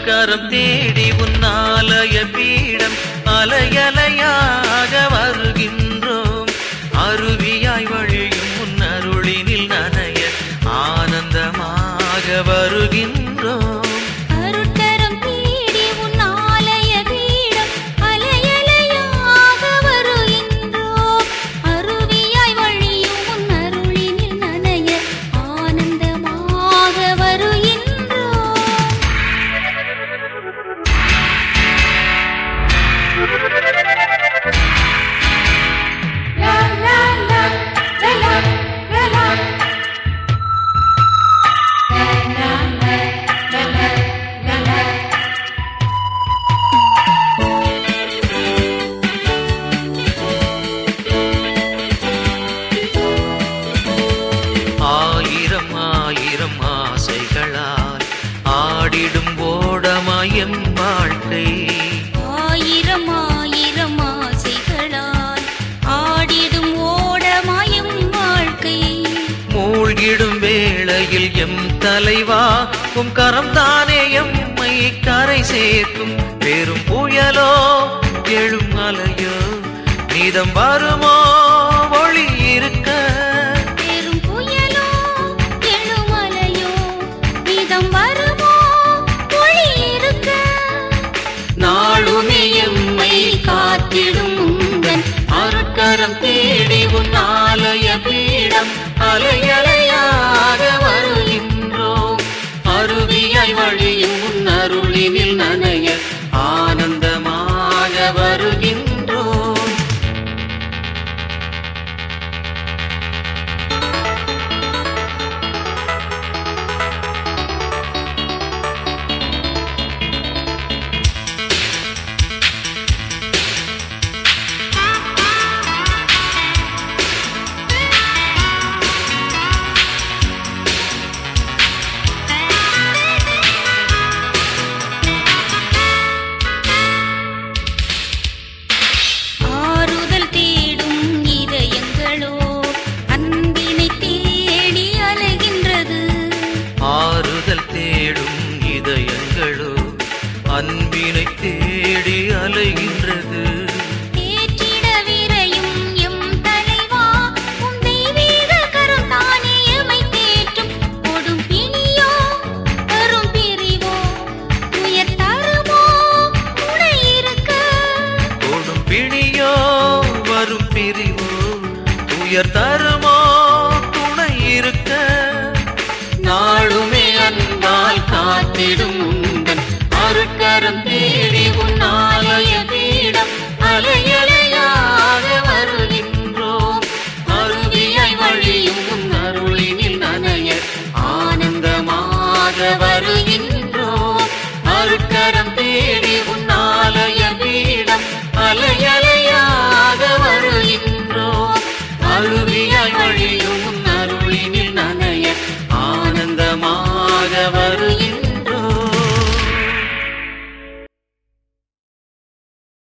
அருட்கரம் தேடி உன்னாலய பீடம் அலையலையாக வருகின்றோம் அருவியாய் வழியும் உன் அருளினில் நனைய ஆனந்தமாக வருகின்றோம் அருட்கரம் தேடி உன் ஆலய பீடம் அலையலையாக வருகின்றோம் அருவியாய் வழியும் உன் அருளினில் நனைய ஆனந்தமாக வருகின்றோம் ஆயிரம் ஆயிரம் ஆசைகளால் ஆடிடும் ஓடமாயம் வாழ்க்கை ஆயிரம் ஆயிரம் ஆசைகளால் ஆடிடும் ஓடமாயும் வாழ்க்கை மூழ்கிடும் வேளையில் எம் தலைவா உம் கரம் தானே எம்மை கரை சேர்க்கும் பெரும் புயலோ எழும் அலையோ நீதம் வருமோ ஒளி இருக்க பெரும் புயலோ எழுமலையோ மிதம் வருமோ ஒளி இருக்க நாளுமே எம்மை காத்திடும் உந்தன் அருட்கரம் தேடி உன் ஆலய பீடம் அலையலையாக வருகின்றோம் அருவியாய் வழியும் உன் அருளினில் நனைய ஆனந்தமாக வருகின்றோம் ஆறுதல் தேடும் இதயங்களோ அன்பினை தேடி அலைகின்றது ஆறுதல் தேடும் இதயங்களோ அன்பினை தேடி அலைகின்றது தேற்றிட விரையும் எம் தலைவா உம் தெய்வீக கரம் தானே எமை தேற்றும் கொடும் பிணியோ வரும் பிரிவோ உயர் தருமோ துணை இருக்க கொடும் பிணியோ வரும் பிரிவோ உயர் தருமோ துணை இருக்க நாளுமே அன்பால் காத்திடும் உந்தன் அருட்கரம் தேடி உன் ஆலய பீடம் அலையலையாக வருகின்றோம் அருவியாய் வழியும் உன் அருளினில் நனைய ஆனந்தமாக வருகின்றோம் அருட்கரம் தேடி